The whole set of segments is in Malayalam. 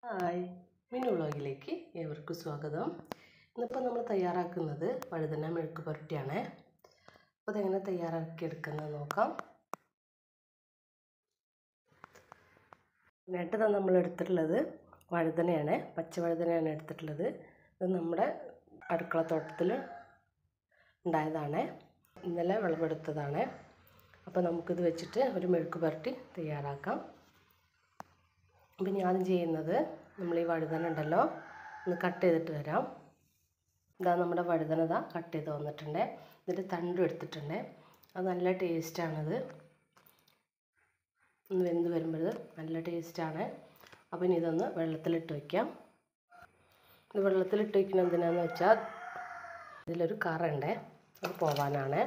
ഹായ് മിനു വ്ളോഗിലേക്ക് ഏവർക്കും സ്വാഗതം ഇന്നിപ്പോൾ നമ്മൾ തയ്യാറാക്കുന്നത് വഴുതന മെഴുക്ക് പുരട്ടിയാണ് അപ്പോൾ അതെങ്ങനെ തയ്യാറാക്കി എടുക്കുന്നത് നോക്കാം ഇതിനായിട്ട് തന്നെ നമ്മൾ എടുത്തിട്ടുള്ളത് വഴുതനയാണ് പച്ച വഴുതനയാണ് എടുത്തിട്ടുള്ളത് ഇത് നമ്മുടെ അടുക്കള തോട്ടത്തിൽ ഉണ്ടായതാണ് ഇന്നലെ വിളവെടുത്തതാണ് അപ്പോൾ നമുക്കിത് വെച്ചിട്ട് ഒരു മെഴുക്ക് പുരട്ടി തയ്യാറാക്കാം പിന്നെ ആദ്യം ചെയ്യുന്നത് നമ്മൾ ഈ വഴുതന ഉണ്ടല്ലോ ഒന്ന് കട്ട് ചെയ്തിട്ട് വരാം ഇതാ നമ്മുടെ വഴുതന ഇതാ കട്ട് ചെയ്ത് വന്നിട്ടുണ്ട് ഇതിൻ്റെ തണ്ടും എടുത്തിട്ടുണ്ട് അത് നല്ല ടേസ്റ്റാണത് ഒന്ന് വെന്ത് വരുമ്പോൾ നല്ല ടേസ്റ്റാണ് അപ്പോൾ ഇനി ഇതൊന്ന് വെള്ളത്തിലിട്ട് വയ്ക്കാം ഇത് വെള്ളത്തിലിട്ട് വയ്ക്കുന്നത് എന്തിനാന്ന് വെച്ചാൽ ഇതിലൊരു കറയുണ്ട് അത് പോവാനാണ്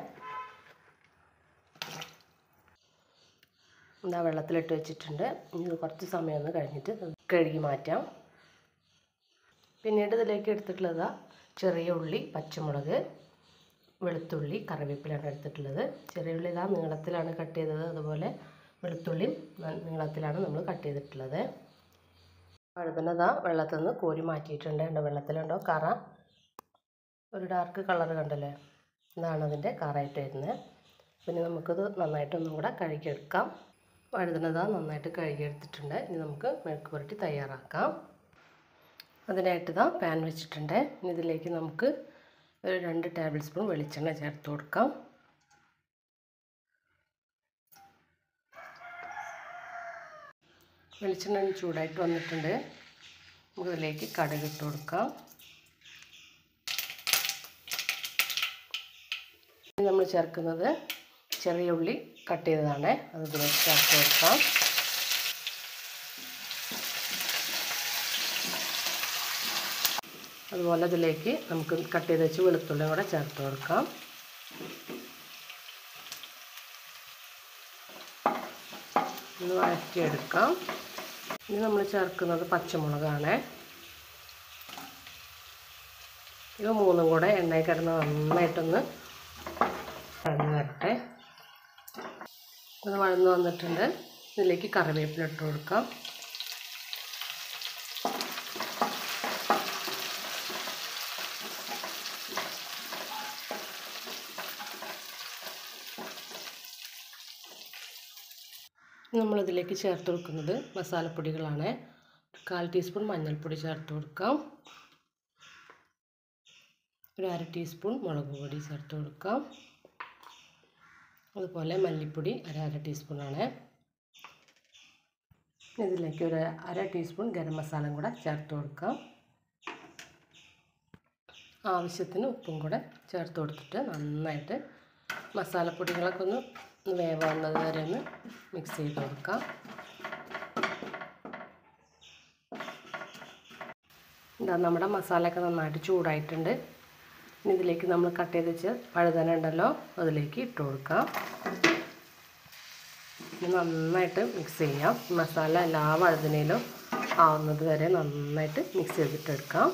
എന്താ വെള്ളത്തിലിട്ട് വെച്ചിട്ടുണ്ട് ഇനി ഇത് കുറച്ച് സമയം ഒന്ന് കഴിഞ്ഞിട്ട് കഴുകി മാറ്റാം പിന്നീട് ഇതിലേക്ക് എടുത്തിട്ടുള്ളത് ചെറിയ ഉള്ളി പച്ചമുളക് വെളുത്തുള്ളി കറിവേപ്പിലാണ് എടുത്തിട്ടുള്ളത് ചെറിയ ഉള്ളി ഇതാ നീളത്തിലാണ് കട്ട് ചെയ്തത് അതുപോലെ വെളുത്തുള്ളിയും നീളത്തിലാണ് നമ്മൾ കട്ട് ചെയ്തിട്ടുള്ളത് വഴുതനതാ വെള്ളത്തിൽ നിന്ന് കോരി മാറ്റിയിട്ടുണ്ട് ഉണ്ട് വെള്ളത്തിലുണ്ടോ കറ ഒരു ഡാർക്ക് കളർ കണ്ടല്ലേ ഇതാണ് അതിൻ്റെ കറായിട്ട് വരുന്നത് പിന്നെ നമുക്കത് നന്നായിട്ടൊന്നും കൂടെ കഴുകിയെടുക്കാം വഴുതനത നന്നായിട്ട് കഴുകിയെടുത്തിട്ടുണ്ട് ഇനി നമുക്ക് മെഴുക്ക് പുരട്ടി തയ്യാറാക്കാം അതിനായിട്ട് ഇതാ പാൻ വെച്ചിട്ടുണ്ട് ഇനി ഇതിലേക്ക് നമുക്ക് ഒരു രണ്ട് ടേബിൾ സ്പൂൺ വെളിച്ചെണ്ണ ചേർത്ത് കൊടുക്കാം വെളിച്ചെണ്ണ ചൂടായിട്ട് വന്നിട്ടുണ്ട് നമുക്കിതിലേക്ക് കടുക് ഇട്ട് കൊടുക്കാം നമ്മൾ ചേർക്കുന്നത് ചെറിയ ഉള്ളി കട്ട് ചെയ്തതാണ് അത് ഇതിലേക്ക് ചേർത്ത് കൊടുക്കാം അതുപോലെ ഇതിലേക്ക് നമുക്ക് കട്ട് ചെയ്ത് വെച്ച് വെളുത്തുള്ളി കൂടെ ചേർത്ത് കൊടുക്കാം ഒന്ന് വഴറ്റിയെടുക്കാം ഇനി നമ്മൾ ചേർക്കുന്നത് പച്ചമുളകാണ് ഇവ മൂന്നും കൂടെ എണ്ണയിൽ കിടന്ന് നന്നായിട്ടൊന്ന് വഴന്ന് വരട്ടെ ഇത് വഴന്ന് വന്നിട്ടുണ്ട് ഇതിലേക്ക് കറിവേപ്പില ഇട്ട് കൊടുക്കാം നമ്മളിതിലേക്ക് ചേർത്ത് കൊടുക്കുന്നത് മസാലപ്പൊടികളാണ് കാൽ ടീസ്പൂൺ മഞ്ഞൾപ്പൊടി ചേർത്ത് കൊടുക്കാം ഒരു അര ടീസ്പൂൺ മുളക് പൊടി ചേർത്ത് കൊടുക്കാം അതുപോലെ മല്ലിപ്പൊടി അര അര ടീസ്പൂണാണ് ഇതിലേക്ക് ഒരു അര ടീസ്പൂൺ ഗരം മസാല കൂടെ ചേർത്ത് കൊടുക്കാം ആവശ്യത്തിന് ഉപ്പും കൂടെ ചേർത്ത് കൊടുത്തിട്ട് നന്നായിട്ട് മസാലപ്പൊടികളൊക്കെ ഒന്ന് വേവാവുന്നത് വരെ ഒന്ന് മിക്സ് ചെയ്ത് കൊടുക്കാം ഇതാ നമ്മുടെ മസാലയൊക്കെ നന്നായിട്ട് ചൂടായിട്ടുണ്ട് ഇനി ഇതിലേക്ക് നമ്മൾ കട്ട് ചെയ്ത് വെച്ച് വഴുതന ഉണ്ടല്ലോ അതിലേക്ക് ഇട്ട് കൊടുക്കാം ഇനി നന്നായിട്ട് മിക്സ് ചെയ്യാം മസാല എല്ലാ വഴുതനയിലും ആവുന്നത് വരെ നന്നായിട്ട് മിക്സ് ചെയ്തിട്ട് എടുക്കാം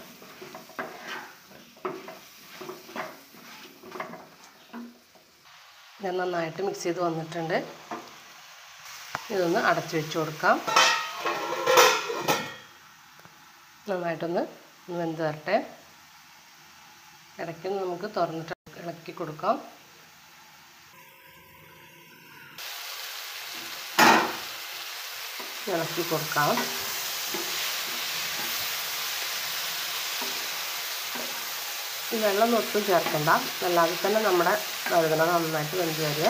ഞാൻ നന്നായിട്ട് മിക്സ് ചെയ്ത് വന്നിട്ടുണ്ട് ഇതൊന്ന് അടച്ചു വെച്ച് കൊടുക്കാം നന്നായിട്ടൊന്ന് വെന്ത് വരട്ടെ ഇടയ്ക്ക് നമുക്ക് തുറന്നിട്ട് ഇളക്കി കൊടുക്കാം ഇളക്കി കൊടുക്കാം ഈ വെള്ളം ഒട്ടും ചേർക്കണ്ട അല്ലാതെ തന്നെ നമ്മുടെ വഴുതന നന്നായിട്ട് വെന്ത് വരിക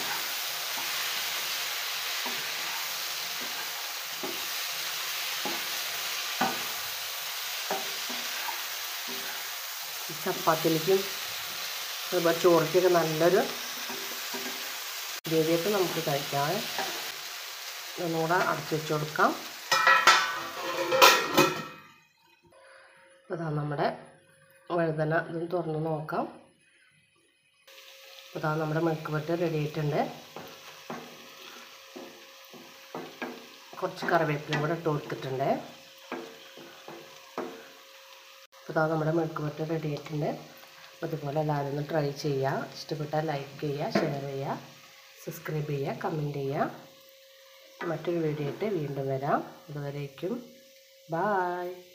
ചപ്പാത്തിലേക്കും അതുപോലെ ചോറിക്കൊക്കെ നല്ലൊരു ഗ്രേവിയൊക്കെ നമുക്ക് കഴിക്കാം ഒന്നുകൂടെ അടച്ചു വെച്ച് കൊടുക്കാം അതാ നമ്മുടെ വഴുതന ഇതൊന്ന് തുറന്ന് നോക്കാം അതാ നമ്മുടെ മെഴുക്ക് പുരട്ടി റെഡി ആയിട്ടുണ്ട് കുറച്ച് കറിവേപ്പിലയും കൂടെ ഇട്ട് കൊടുത്തിട്ടുണ്ട് അപ്പോൾ അതാ നമ്മുടെ മെഴുക്ക് പുരട്ടി റെഡി ആയിട്ടുണ്ട് അതുപോലെ എല്ലാവരും ഒന്ന് ട്രൈ ചെയ്യുക ഇഷ്ടപ്പെട്ടാൽ ലൈക്ക് ചെയ്യുക ഷെയർ ചെയ്യുക സബ്സ്ക്രൈബ് ചെയ്യുക കമൻറ്റ് ചെയ്യുക മറ്റൊരു വീഡിയോ ആയിട്ട് വീണ്ടും വരാം അതുവരേക്കും ബായ്